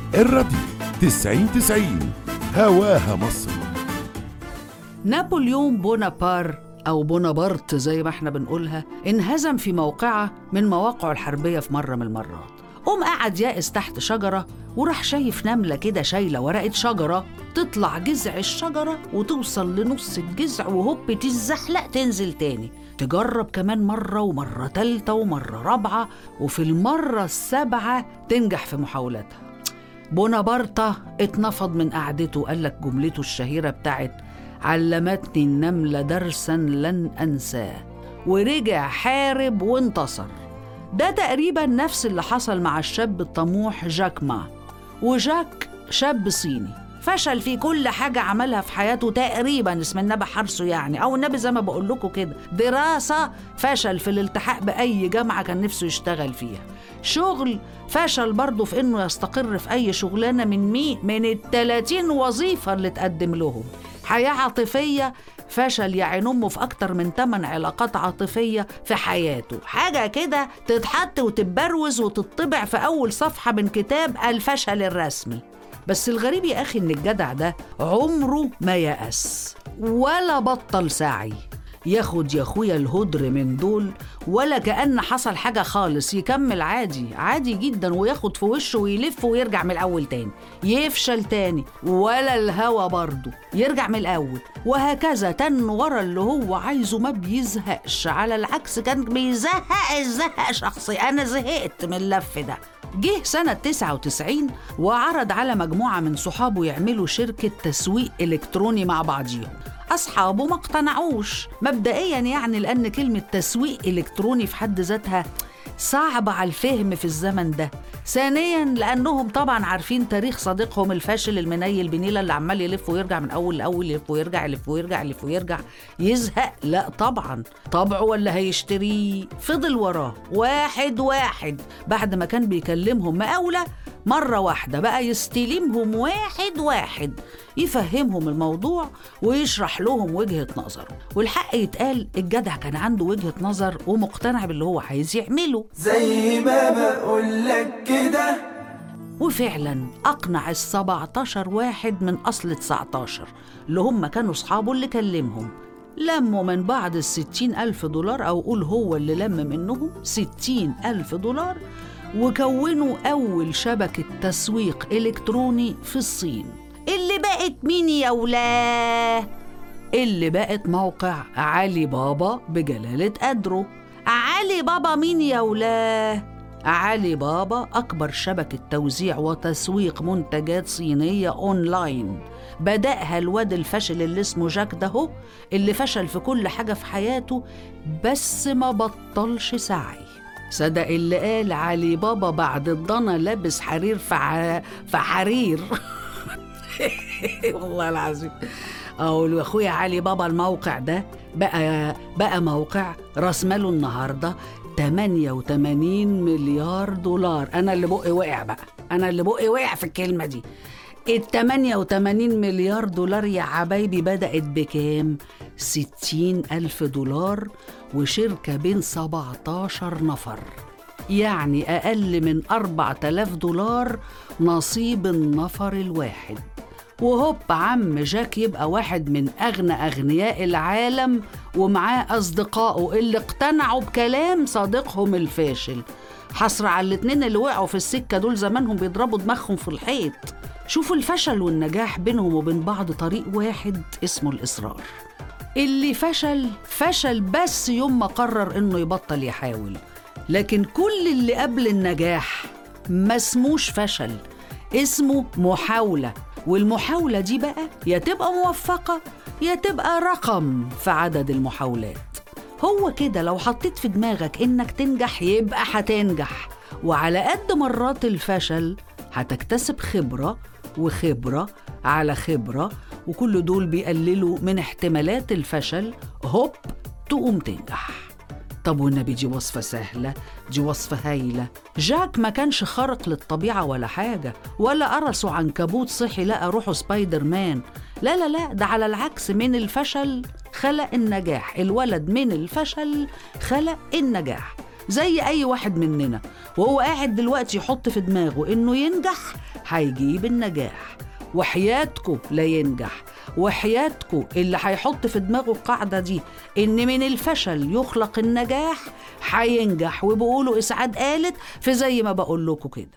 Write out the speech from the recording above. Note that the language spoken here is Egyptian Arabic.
الراديو تسعين تسعين هواها مصر نابليون بونابار أو بونابرت زي ما احنا بنقولها انهزم في موقعة من مواقعه الحربية في مرة من المرات قام قعد يائس تحت شجرة وراح شايف نملة كده شايلة ورقة شجرة تطلع جذع الشجرة وتوصل لنص الجذع وهوب تتزحلق تنزل تاني تجرب كمان مرة ومرة تالتة ومرة رابعة وفي المرة السابعة تنجح في محاولاتها بونابرتا اتنفض من قعدته وقال لك جملته الشهيرة بتاعت علمتني النملة درسا لن أنساه ورجع حارب وانتصر ده تقريبا نفس اللي حصل مع الشاب الطموح جاك ما وجاك شاب صيني فشل في كل حاجة عملها في حياته تقريبا اسم النبي حرصه يعني أو النبي زي ما بقول لكم كده دراسة فشل في الالتحاق بأي جامعة كان نفسه يشتغل فيها شغل فشل برضه في إنه يستقر في أي شغلانة من مين من التلاتين وظيفة اللي تقدم لهم حياة عاطفية فشل يعين أمه في أكتر من 8 علاقات عاطفية في حياته حاجة كده تتحط وتتبروز وتطبع في أول صفحة من كتاب الفشل الرسمي بس الغريب يا أخي إن الجدع ده عمره ما يأس ولا بطل سعي ياخد يا اخويا الهدر من دول ولا كأن حصل حاجة خالص يكمل عادي عادي جدا وياخد في وشه ويلف ويرجع من الأول تاني يفشل تاني ولا الهوى برضه يرجع من الأول وهكذا تن ورا اللي هو عايزه ما بيزهقش على العكس كان بيزهق الزهق شخصي أنا زهقت من اللف ده جه سنة 99 وعرض على مجموعة من صحابه يعملوا شركة تسويق إلكتروني مع بعضيهم أصحابه ما اقتنعوش مبدئيا يعني لأن كلمة تسويق إلكتروني في حد ذاتها صعبة على الفهم في الزمن ده ثانيا لأنهم طبعا عارفين تاريخ صديقهم الفاشل المنيل بنيلة اللي عمال يلف ويرجع من أول لأول يلف ويرجع يلف ويرجع يلف ويرجع يزهق لا طبعا طبعه ولا هيشتريه فضل وراه واحد واحد بعد ما كان بيكلمهم مقاولة مرة واحدة بقى يستلمهم واحد واحد يفهمهم الموضوع ويشرح لهم وجهة نظره والحق يتقال الجدع كان عنده وجهة نظر ومقتنع باللي هو عايز يعمله زي ما بقولك كده وفعلا أقنع ال 17 واحد من أصل 19 اللي هم كانوا أصحابه اللي كلمهم لموا من بعض الستين ألف دولار أو قول هو اللي لم منهم ستين ألف دولار وكونوا أول شبكة تسويق إلكتروني في الصين اللي بقت مين يا ولاه؟ اللي بقت موقع علي بابا بجلالة قدره علي بابا مين يا ولاه؟ علي بابا أكبر شبكة توزيع وتسويق منتجات صينية أونلاين بدأها الواد الفاشل اللي اسمه جاك ده هو اللي فشل في كل حاجة في حياته بس ما بطلش سعي صدق اللي قال علي بابا بعد الضنا لابس حرير فع... فحرير والله العظيم اقول واخويا علي بابا الموقع ده بقى بقى موقع راس ماله النهارده 88 مليار دولار انا اللي بقي وقع بقى انا اللي بقي وقع في الكلمه دي ال 88 مليار دولار يا حبايبي بدأت بكام؟ 60 ألف دولار وشركة بين 17 نفر يعني أقل من 4000 دولار نصيب النفر الواحد وهوب عم جاك يبقى واحد من أغنى أغنياء العالم ومعاه أصدقائه اللي اقتنعوا بكلام صديقهم الفاشل حصر على الاتنين اللي وقعوا في السكة دول زمانهم بيضربوا دماغهم في الحيط شوفوا الفشل والنجاح بينهم وبين بعض طريق واحد اسمه الإصرار اللي فشل فشل بس يوم ما قرر إنه يبطل يحاول لكن كل اللي قبل النجاح ما اسموش فشل اسمه محاولة والمحاولة دي بقى يا تبقى موفقة يا تبقى رقم في عدد المحاولات هو كده لو حطيت في دماغك إنك تنجح يبقى هتنجح وعلى قد مرات الفشل هتكتسب خبرة وخبرة على خبرة وكل دول بيقللوا من احتمالات الفشل هوب تقوم تنجح طب والنبي دي وصفة سهلة دي وصفة هايلة جاك ما كانش خارق للطبيعة ولا حاجة ولا قرصه عنكبوت صحي لقى روحه سبايدر مان لا لا لا ده على العكس من الفشل خلق النجاح الولد من الفشل خلق النجاح زي أي واحد مننا وهو قاعد دلوقتي يحط في دماغه إنه ينجح هيجيب النجاح وحياتكو لا ينجح وحياتكو اللي هيحط في دماغه القاعدة دي إن من الفشل يخلق النجاح هينجح وبيقولوا إسعاد قالت في زي ما بقول لكم كده